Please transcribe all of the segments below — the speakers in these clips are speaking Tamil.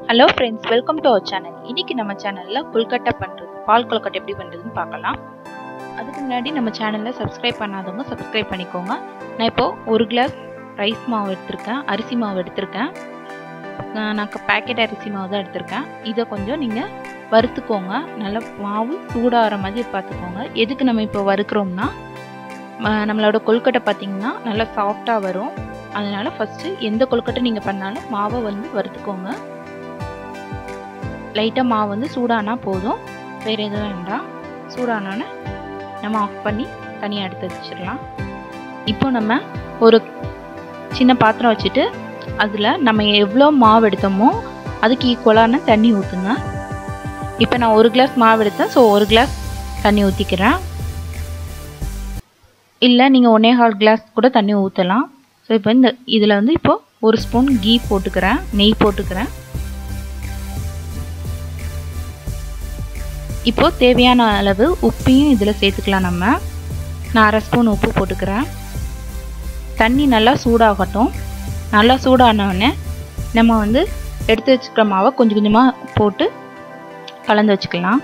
hello friends welcome to our channel இன்னைக்கு நம்ம சேனலில் கொல்கட்டை பண்ணுறது பால் கொல்கட்டை எப்படி பண்ணுறதுன்னு பார்க்கலாம் அதுக்கு முன்னாடி நம்ம சேனலில் சப்ஸ்கிரைப் பண்ணாதவங்க சப்ஸ்கிரைப் பண்ணிக்கோங்க நான் இப்போது ஒரு கிளாஸ் ரைஸ் மாவு எடுத்திருக்கேன் அரிசி மாவு எடுத்திருக்கேன் நான் நான் பேக்கெட் அரிசி மாவு தான் எடுத்திருக்கேன் இதை கொஞ்சம் நீங்கள் வறுத்துக்கோங்க நல்லா மாவு சூடாகிற மாதிரி பார்த்துக்கோங்க எதுக்கு நம்ம இப்போ வறுக்கிறோம்னா ம- நம்மளோட கொல்கட்டை பார்த்தீங்கன்னா நல்லா சாஃப்டாக வரும் அதனால் ஃபஸ்ட்டு எந்த கொல்கட்டை நீங்கள் பண்ணாலும் மாவை வந்து வறுத்துக்கோங்க லைட்டாக மாவு வந்து சூடானா போதும் வேறு எதுவும் வேண்டாம் சூடானோன்னு நம்ம ஆஃப் பண்ணி தனியாக எடுத்து வச்சிடலாம் இப்போ நம்ம ஒரு சின்ன பாத்திரம் வச்சுட்டு அதில் நம்ம எவ்வளோ மாவு எடுத்தோமோ அதுக்கு ஈக்குவலான தண்ணி ஊற்றுங்க இப்போ நான் ஒரு கிளாஸ் மாவு எடுத்தேன் ஸோ ஒரு கிளாஸ் தண்ணி ஊற்றிக்கிறேன் இல்லை நீங்கள் ஒன்றே கால் கிளாஸ் கூட தண்ணி ஊற்றலாம் ஸோ இப்போ இந்த இதில் வந்து இப்போ ஒரு ஸ்பூன் கீ போட்டுக்கிறேன் நெய் போட்டுக்கிறேன் இப்போ தேவையான அளவு உப்பையும் இதில் சேர்த்துக்கலாம் நம்ம நான் அரை ஸ்பூன் உப்பு போட்டுக்கிறேன் தண்ணி நல்லா சூடாகட்டும் நல்லா சூடானோடனே நம்ம வந்து எடுத்து வச்சுக்கிற மாவை கொஞ்சம் கொஞ்சமாக போட்டு கலந்து வச்சுக்கலாம்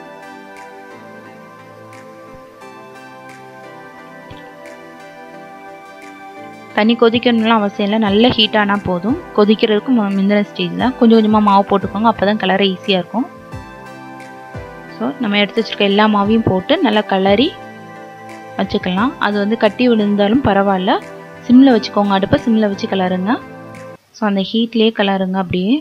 தண்ணி கொதிக்கணும்லாம் அவசியம் இல்லை நல்ல ஹீட் ஆனால் போதும் கொதிக்கிறதுக்கு மு- முந்தின ஸ்டேஜில் கொஞ்சம் கொஞ்சமாக மாவு போட்டுக்கோங்க அப்போ தான் கலர ஈஸியாக இருக்கும் ஸோ நம்ம எடுத்து வச்சிருக்க எல்லா மாவையும் போட்டு நல்லா கலரி வச்சுக்கலாம் அது வந்து கட்டி விழுந்தாலும் பரவாயில்ல சிம்மில் வச்சுக்கோங்க அடுப்பை சிம்மில் வச்சு கலருங்க ஸோ அந்த ஹீட்லேயே கலருங்க அப்படியே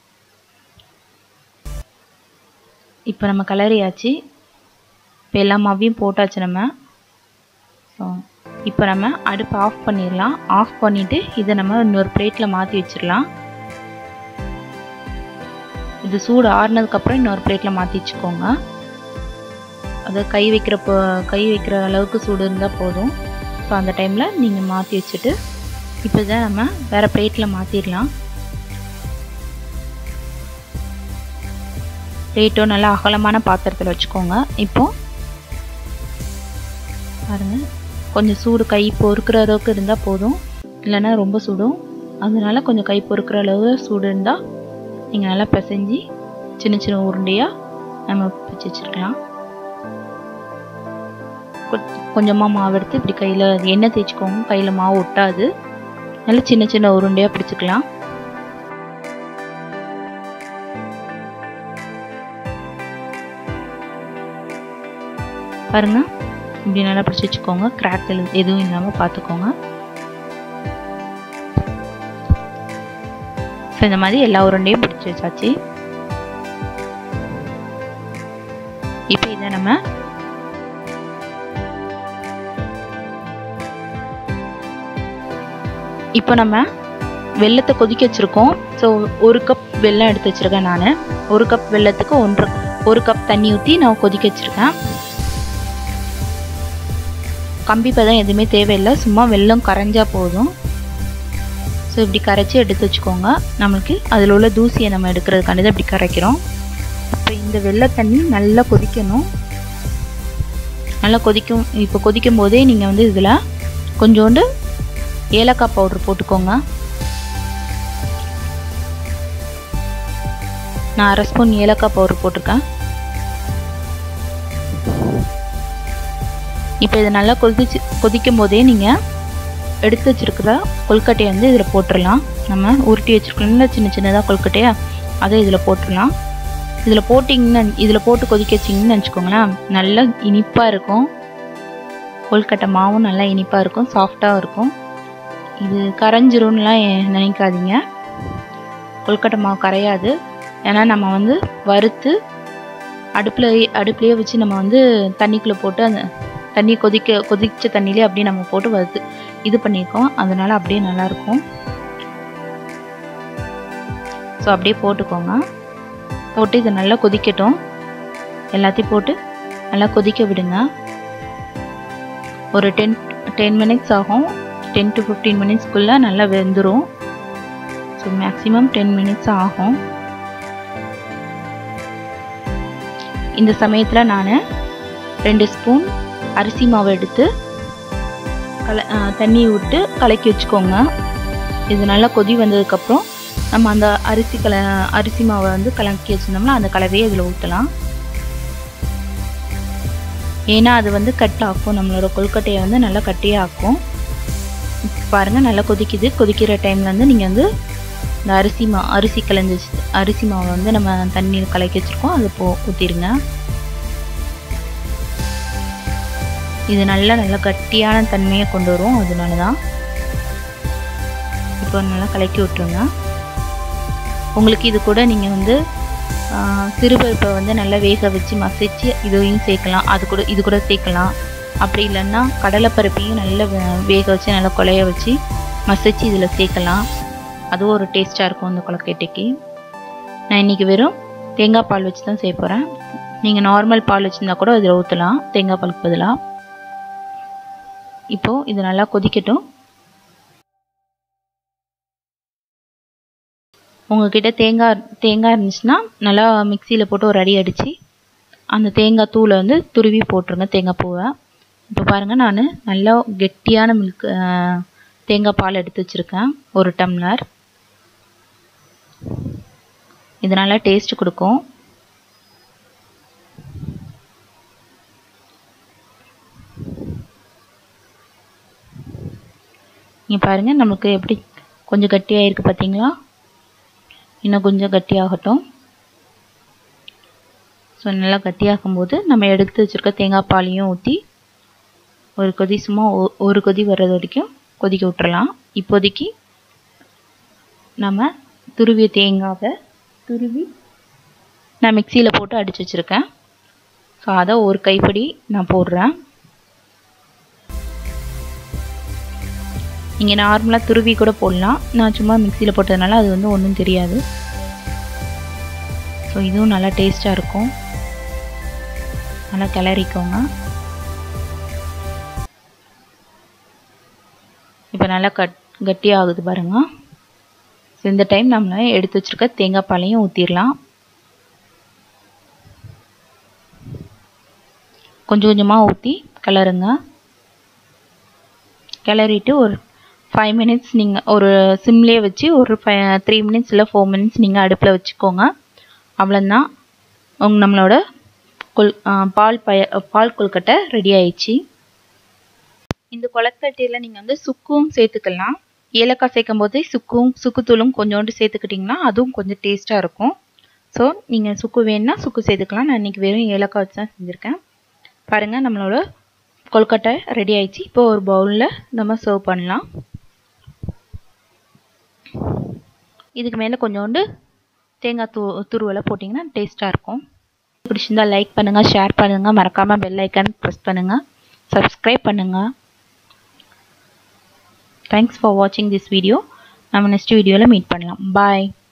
இப்போ நம்ம கலரியாச்சு இப்போ எல்லா மாவையும் போட்டாச்சு நம்ம ஸோ இப்போ நம்ம அடுப்பை ஆஃப் பண்ணிடலாம் ஆஃப் பண்ணிவிட்டு இதை நம்ம இன்னொரு பிளேட்டில் மாற்றி வச்சிடலாம் இது சூடு ஆறுனதுக்கப்புறம் இன்னொரு பிளேட்டில் மாற்றி வச்சுக்கோங்க அது கை வைக்கிற போ- கை வைக்கிற அளவுக்கு சூடு இருந்தால் போதும் ஸோ அந்த டைமில் நீங்கள் மாற்றி வச்சுட்டு இப்போ இதை நம்ம வேறு பிளேட்டில் மாற்றிடலாம் பிளேட்டோ நல்லா அகலமான பாத்திரத்தில் வச்சுக்கோங்க இப்போ பாருங்கள் கொஞ்சம் சூடு கை பொறுக்கிற அளவுக்கு இருந்தால் போதும் இல்லைன்னா ரொம்ப சுடும் அதனால கொஞ்சம் கை பொறுக்கிற அளவு சூடு இருந்தால் நீங்கள் நல்லா பிசைஞ்சு சின்ன சின்ன உருண்டையாக நம்ம பிடிச்சி வச்சுருக்கலாம் கொஞ்சமாக மாவு எடுத்து இப்படி கையில் எண்ணெய் தேய்ச்சிக்கோங்க கையில் மாவு ஒட்டாது நல்லா சின்ன சின்ன உருண்டையாக பிடிச்சிக்கலாம் பாருங்க இப்படி நல்லா பிடிச்சி வச்சுக்கோங்க கிராக் எதுவும் இல்லாமல் பார்த்துக்கோங்க ஸோ இந்த மாதிரி எல்லா உருண்டையும் பிடிச்சி வச்சாச்சு இப்போ இதை நம்ம இப்போ நம்ம வெள்ளத்தை கொதிக்க வச்சுருக்கோம் ஸோ ஒரு கப் வெல்லம் எடுத்து வச்சுருக்கேன் நான் ஒரு கப் வெல்லத்துக்கு ஒன்று ஒரு கப் தண்ணி ஊற்றி நான் கொதிக்க வச்சுருக்கேன் கம்பி பதம் எதுவுமே தேவையில்லை சும்மா வெல்லம் கரைஞ்சா போதும் ஸோ இப்படி கரைச்சி எடுத்து வச்சுக்கோங்க நம்மளுக்கு அதில் உள்ள தூசியை நம்ம எடுக்கிறதுக்காண்டி தான் இப்படி கரைக்கிறோம் இப்போ இந்த வெள்ளை தண்ணி நல்லா கொதிக்கணும் நல்லா கொதிக்கும் இப்போ கொதிக்கும் போதே நீங்கள் வந்து இதில் கொஞ்சோண்டு ஏலக்காய் பவுடர் போட்டுக்கோங்க நான் அரை ஸ்பூன் ஏலக்காய் பவுடர் போட்டிருக்கேன் இப்போ இது நல்லா கொதிச்சு கொதிக்கும் போதே நீங்கள் எடுத்து வச்சிருக்கிற கொல்கட்டையை வந்து இதில் போட்டுடலாம் நம்ம உருட்டி வச்சிருக்கோம்ல சின்ன சின்னதாக கொல்கட்டையா அதை இதில் போட்டுடலாம் இதில் போட்டிங்கன்னா இதில் போட்டு கொதிக்க வச்சிங்கன்னு நினச்சிக்கோங்களேன் நல்லா இனிப்பாக இருக்கும் கொல்கட்டை மாவும் நல்லா இனிப்பாக இருக்கும் சாஃப்டாக இருக்கும் இது கரைஞ்சிரும்லாம் எ- நினைக்காதீங்க கொல்கட்டை மாவு கரையாது ஏன்னா நம்ம வந்து வறுத்து அடுப்பில் அடுப்புலேயே வச்சு நம்ம வந்து தண்ணிக்குள்ளே போட்டு அந்த தண்ணி கொதிக்க கொதிச்ச தண்ணியிலே அப்படியே நம்ம போட்டு வறுத்து இது பண்ணியிருக்கோம் அதனால அப்படியே நல்லாயிருக்கும் ஸோ அப்படியே போட்டுக்கோங்க போட்டு இது நல்லா கொதிக்கட்டும் எல்லாத்தையும் போட்டு நல்லா கொதிக்க விடுங்க ஒரு டென் டென் மினிட்ஸ் ஆகும் டென் டு ஃபிஃப்டீன் மினிட்ஸ்க்குள்ளே நல்லா வெந்துடும் ஸோ மேக்ஸிமம் டென் மினிட்ஸ் ஆகும் இந்த சமயத்தில் நான் ரெண்டு ஸ்பூன் அரிசி மாவு எடுத்து கல ஆ, தண்ணி விட்டு கலக்கி வச்சுக்கோங்க இது நல்லா கொதி வந்ததுக்கப்புறம் நம்ம அந்த அரிசி கல அரிசி மாவை வந்து கலக்கி வச்சுருந்தோம்னா அந்த கலவையை இதில் ஊற்றலாம் ஏன்னா அது வந்து கட் ஆக்கும் நம்மளோட கொழுக்கட்டையை வந்து நல்லா கட்டியே ஆக்கும் பாருங்கள் நல்லா கொதிக்குது கொதிக்கிற டைமில் வந்து நீங்கள் வந்து இந்த அரிசி மா அரிசி கலந்து அரிசி மாவை வந்து நம்ம தண்ணியில் கலக்கி வச்சுருக்கோம் அதை போ ஊற்றிடுங்க இது நல்லா நல்லா கட்டியான தன்மையை கொண்டு வரும் அதனால தான் இப்போ நல்லா கலக்கி விட்ருங்க உங்களுக்கு இது கூட நீங்கள் வந்து சிறுபருப்பை வந்து நல்லா வேக வச்சு மசிச்சு இதையும் சேர்க்கலாம் அது கூட இது கூட சேர்க்கலாம் அப்படி இல்லைன்னா கடலைப்பருப்பையும் நல்லா வேக வச்சு நல்லா குழைய வச்சு மசிச்சு இதில் சேர்க்கலாம் அதுவும் ஒரு டேஸ்ட்டாக இருக்கும் இந்த கொலக்கட்டைக்கு நான் இன்றைக்கி வெறும் தேங்காய் பால் வச்சு தான் செய்ய போகிறேன் நீங்கள் நார்மல் பால் வச்சுருந்தா கூட இதில் ஊற்றலாம் தேங்காய் பாலுக்கு பதிலாக இப்போது இது நல்லா கொதிக்கட்டும் உங்ககிட்ட தேங்காய் தேங்காய் இருந்துச்சுன்னா நல்லா மிக்சியில் போட்டு ஒரு அடி அடித்து அந்த தேங்காய் தூளை வந்து துருவி போட்டுருங்க தேங்காய் பூவை இப்போ பாருங்கள் நான் நல்லா கெட்டியான மில்க் தேங்காய் பால் எடுத்து வச்சுருக்கேன் ஒரு டம்ளர் இது நல்லா டேஸ்ட் கொடுக்கும் இங்கே பாருங்கள் நமக்கு எப்படி கொஞ்சம் கட்டியாக இருக்குது பார்த்தீங்களா இன்னும் கொஞ்சம் கட்டியாகட்டும் ஸோ நல்லா கட்டியாகும் போது நம்ம எடுத்து வச்சுருக்க தேங்காய் பாலையும் ஊற்றி ஒரு கொதி சும்மா ஒரு கொதி வர்றது வரைக்கும் கொதிக்க விட்டுறலாம் இப்போதைக்கு நம்ம துருவிய தேங்காவை துருவி நான் மிக்சியில் போட்டு அடித்து வச்சுருக்கேன் ஸோ அதை ஒரு கைப்படி நான் போடுறேன் நீங்கள் நார்மலாக துருவி கூட போடலாம் நான் சும்மா மிக்சியில் போட்டதுனால அது வந்து ஒன்றும் தெரியாது ஸோ இதுவும் நல்லா டேஸ்ட்டாக இருக்கும் நல்லா கிளறிக்கோங்க இப்போ நல்லா கட் கட்டி ஆகுது பாருங்க ஸோ இந்த டைம் நம்மள எடுத்து வச்சுருக்க தேங்காய் பாலையும் ஊற்றிடலாம் கொஞ்சம் கொஞ்சமாக ஊற்றி கிளறுங்க கிளறிட்டு ஒரு ஃபைவ் மினிட்ஸ் நீங்கள் ஒரு சிம்லேயே வச்சு ஒரு ஃபை த்ரீ மினிட்ஸ் இல்லை ஃபோர் மினிட்ஸ் நீங்கள் அடுப்பில் வச்சுக்கோங்க அவ்வளோதான் உங்க நம்மளோட கொல் பால் பய பால் கொல்கட்டை ரெடி ஆயிடுச்சு இந்த கொலக்கட்டையில் நீங்கள் வந்து சுக்கும் சேர்த்துக்கலாம் ஏலக்காய் சேர்க்கும் போதே சுக்கும் சுக்குத்தூளும் கொஞ்சோண்டு சேர்த்துக்கிட்டிங்கன்னா அதுவும் கொஞ்சம் டேஸ்ட்டாக இருக்கும் ஸோ நீங்கள் சுக்கு வேணுன்னா சுக்கு சேர்த்துக்கலாம் நான் இன்றைக்கி வெறும் ஏலக்காய் வச்சு தான் செஞ்சுருக்கேன் பாருங்கள் நம்மளோட கொல்கட்டை ரெடி ஆயிடுச்சு இப்போ ஒரு பவுலில் நம்ம சர்வ் பண்ணலாம் இதுக்கு மேலே கொஞ்சோண்டு தேங்காய் தூ துருவலை போட்டிங்கன்னா டேஸ்ட்டாக இருக்கும் பிடிச்சிருந்தா லைக் பண்ணுங்கள் ஷேர் பண்ணுங்கள் மறக்காமல் பெல் ஐக்கான் ப்ரெஸ் பண்ணுங்கள் சப்ஸ்கிரைப் பண்ணுங்கள் தேங்க்ஸ் ஃபார் வாட்சிங் திஸ் வீடியோ நம்ம நெக்ஸ்ட் வீடியோவில் மீட் பண்ணலாம் பாய்